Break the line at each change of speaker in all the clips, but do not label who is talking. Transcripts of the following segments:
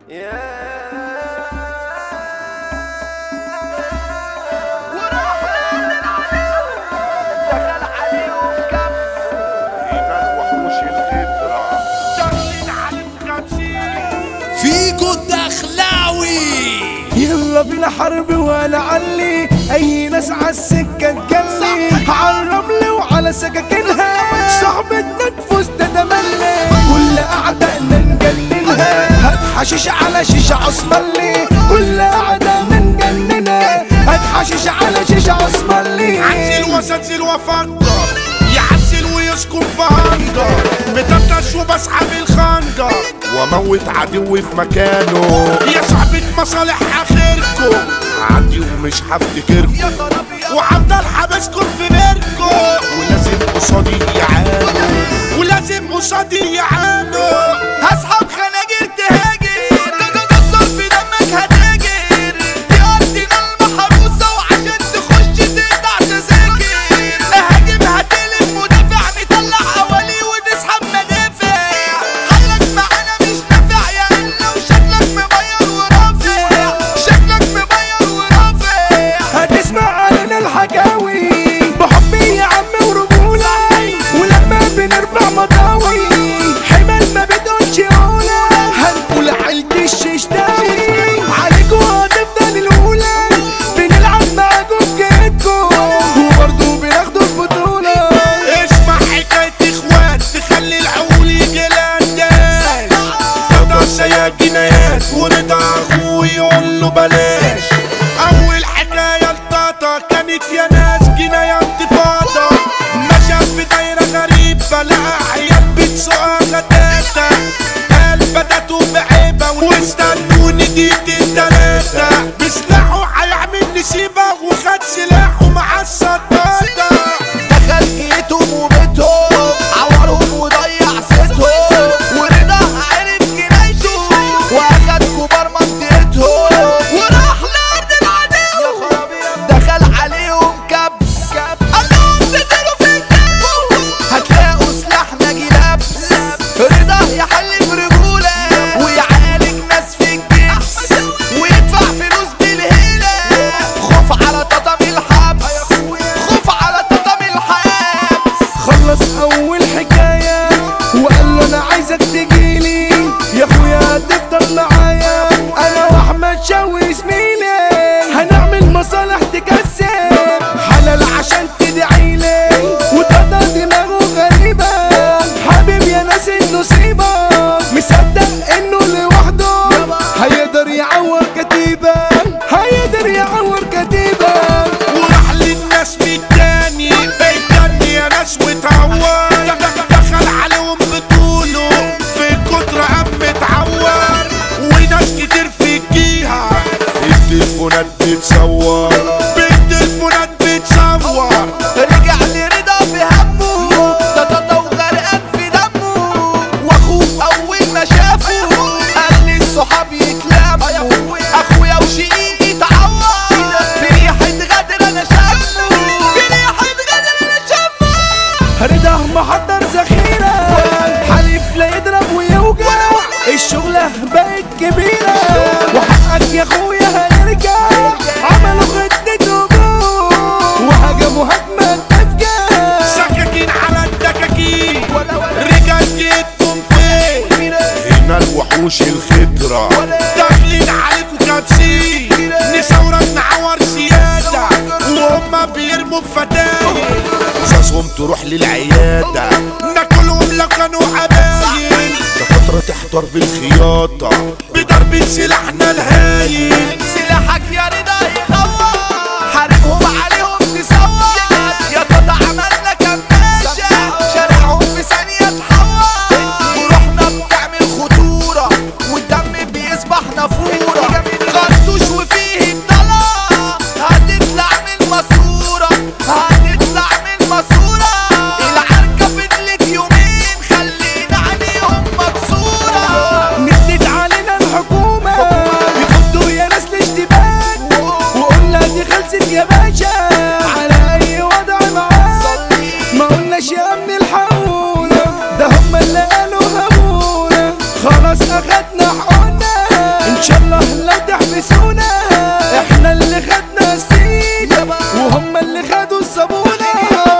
فيكو الدخلاوي
يلا بينا حرب ولا علي اي ناس عالسكة تجلي على الرمل وعلى سكاكينها صاحبتنا تفوز تتملي كل اعدائنا نجننها هات حشيش على شيشة عصملي كل اعدائنا نجننها هات حشيش على شيشة عصملي
عزل وزلزل وفجر يعزل ويسكن في هنجر مدردش وبسحب الخنجر واموت عدوي في مكانه يا صاحبة مصالح اخركم عندي ومش هفتكركم وهفضل حابسكم في بيركم ولازم قصادي يعانوا ولازم قصادي يعانوا
هسحب خناجر تهاجر تصل في دمك هتاجر دي ارضنا المحروسه وعشان تخش تقطع تذاكر هاجم هتقلب مدافع نطلع حوالي ونسحب مدافع حلك معانا مش نافع يا الا وشكلك مبير ورافع شكلك مبير ورافع
هتسمع علينا الحكاوي بحبي يا عم ورجولة ولما بنرفع مطاوي حمل ما بتقولش أولى هنقول عيلة الششتاوي عليكوا هتفضل الأولى بنلعب معاكوا بجيتكوا وبرضه بناخدوا البطولة
اسمع حكاية اخوات تخلي العقول يجي لقدام تقدر يا جنايات ورضا اخوه يقول له بلاش اول حكاية لطاطا كانت يا ناس جناية انتفاضة مشى في دايرة غريبة لقى عيال بتسوقها غداتة قال بدأتوا بعيبة واستنوني دقيقتين تلاتة بسلاحه هيعمل نسيبة وخد سلاحه مع الصدادة
دخل جيتهم وبيتهم عورهم وضيع ستهم ورضا عرف جنايته واخد كبار منطقتهم وراح لارض العدو دخل عليهم كبس قال لهم تنزلوا في الجو هتلاقوا سلاح ناجي لابس رضا يحل برجوله ويعالج ناس في الجبس ويدفع فلوس بالهيله خوف على تطم الحبس خوف على تطم الحبس
خلص اول حكاية وقال له انا عايزك تجيلي يا اخويا هتفضل معايا انا واحمد شوقي زميلي هنعمل مصالح تكسب حلال عشان تدعيلي وتقطع دماغه غريبة حبيب يا ناس النصيبة مصدق انه لوحده هيقدر يعور كتيبة هيقدر يعور كتيبة
وراح للناس متاني بيتاني يا ناس وتعور دخل عليهم بطوله في كتر قام متعور وناس كتير في الجيهة التليفونات بتصور بالتليفونات بتصور
رجع لرضا بهمه تطاطا وغرقان في دمه واخوه اول ما شافه قال لي الصحاب يتلموا اخويا وشقيقي اتعور في ريحه غدر انا شامه في ريحه غدر انا شامه
رضا محضر ذخيرة حليف لا يضرب ويوجع الشغلة بقت كبيرة وحقك يا اخويا هنرجع عملوا خطة هجوم وهجموا هجمة تفجع
سكاكين على الدكاكين رجال جيتكم فين هنا الوحوش الخضرة داخلين عليكم كابسين نسورة نعور سيادة وهم بيرموا بفتاين رصاصهم تروح للعيادة ناكلهم لو كانوا عباين دكاترة تحضر في الخياطة بضرب سلاحنا الهايل
سلاحك يا رضا ينور حاربهم عليهم تسور يا قطع عملنا كماشة شارعهم في ثانية تحور وروحنا بتعمل خطورة والدم بيصبح نافورة خرطوش وفيه الضلا هتطلع من ماسورة هتطلع من ماسورة العركة فضلت يومين خلينا عليهم مكسورة
ندت علينا الحكومة يفضوا يا ناس الاشتباك وقلنا دي خلصت يا باشا على اي وضع معاك ما قلناش يا ابن الحقونا ده هم اللي قالوا همونا خلاص اخدنا حقنا ان شاء الله لو تحبسونا احنا اللي خدنا السيد وهم اللي خدوا الصابونة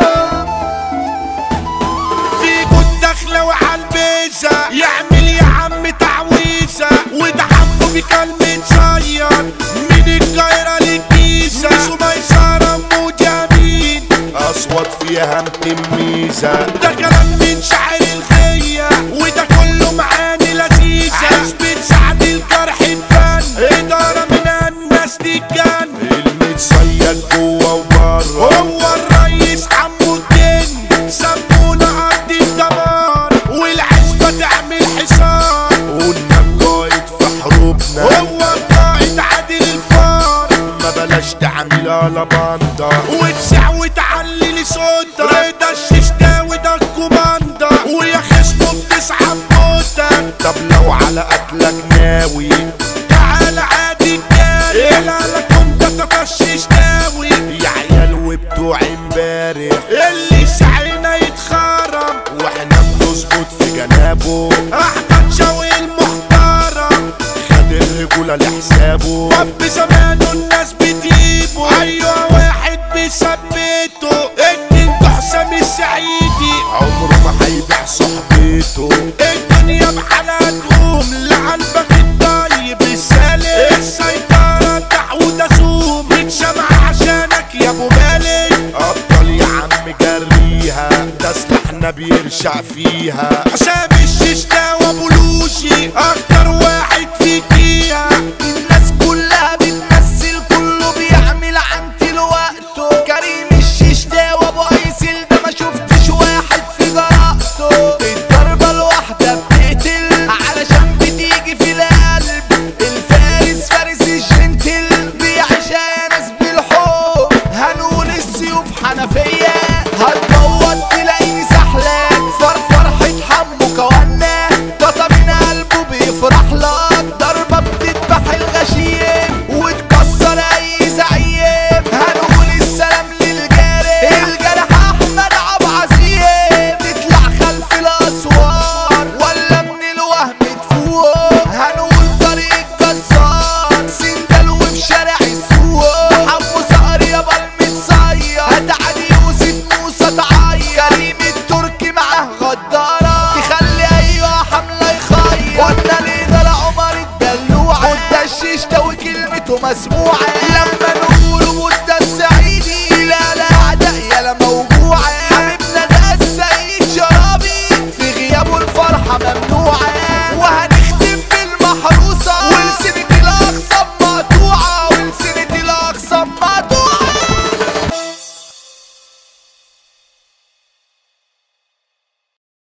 فيكو الدخلة وعالبيزة يعمل يا عم تعويذة وده حبه بكلمة صياد من القاهرة للجيزة مش ميسرة ومجامين أصوات فيها متميزة ده كلام من شاعر الخية وده كله معاني لذيذة عزبة سعد الجرح الفن إدارة من الناس تتجن المتصيد جوه وبره هو الريس حمو الدين سمونا أرض الدمار والعزبة تعمل حصار قلنا القائد في حروبنا هو القائد عادل الفار ما بلاش تعمل على باندا وتسع وتعلي لصوتك رضا الششتاوي ده الكوماندا ويا خصمه بتسعى في موتك طب لو على قتلك ناوي تعال عادي الجاري لا لكم ده تطشش ناوي يا عيال وبتوع امبارح اللي سعينا يتخرم واحنا بنظبط في جنابه احمد شوقي المحترم خد الرجولة لحسابه رب زمانه الناس بتجيبه ايوه واحد بيثبته اتنين ده حسام السعيدي عمره ما هيبيع صحبته الدنيا بحالها تقوم لقلبك الطيب السالم السيطرة تحوده زوم متشمع عشانك يا ابو مالك ابطال يا عم جريها ده سلاحنا بيرشع فيها حسام الششتا وابو لوشي اكتر واحد فيكيها
الناس كلها بتمثل كله بيعمل عنتي لوقته كريم الشيش ده وابو ايسل ده ما شفتش واحد في جرأته الضربة الواحدة بتقتل علشان بتيجي في القلب الفارس فارس الجنتل بيعشى ناس بالحب هنقول السيوف حنفية هتجوط تلاقيني سحلك فرفرحة حمو كوانا طاطا من قلبه بيفرح لك ضربة بتذبح الغشيم وتكسر أي زعيم هنقول السلام للجارح الجرح أحمد عبد عزيم تطلع خلف الأسوار ولا من الوهم تفوق هنقول طريق الجزار سندل وفي شارع السوق حمو صقر يابا المتصير هتعدي يوسف موسى تعير كريم التركي معاه غدارة تخلي أيوة حملة يخير قلنا الإدارة عمر الدلوع قلنا الشيش ده وكلمته مسموعة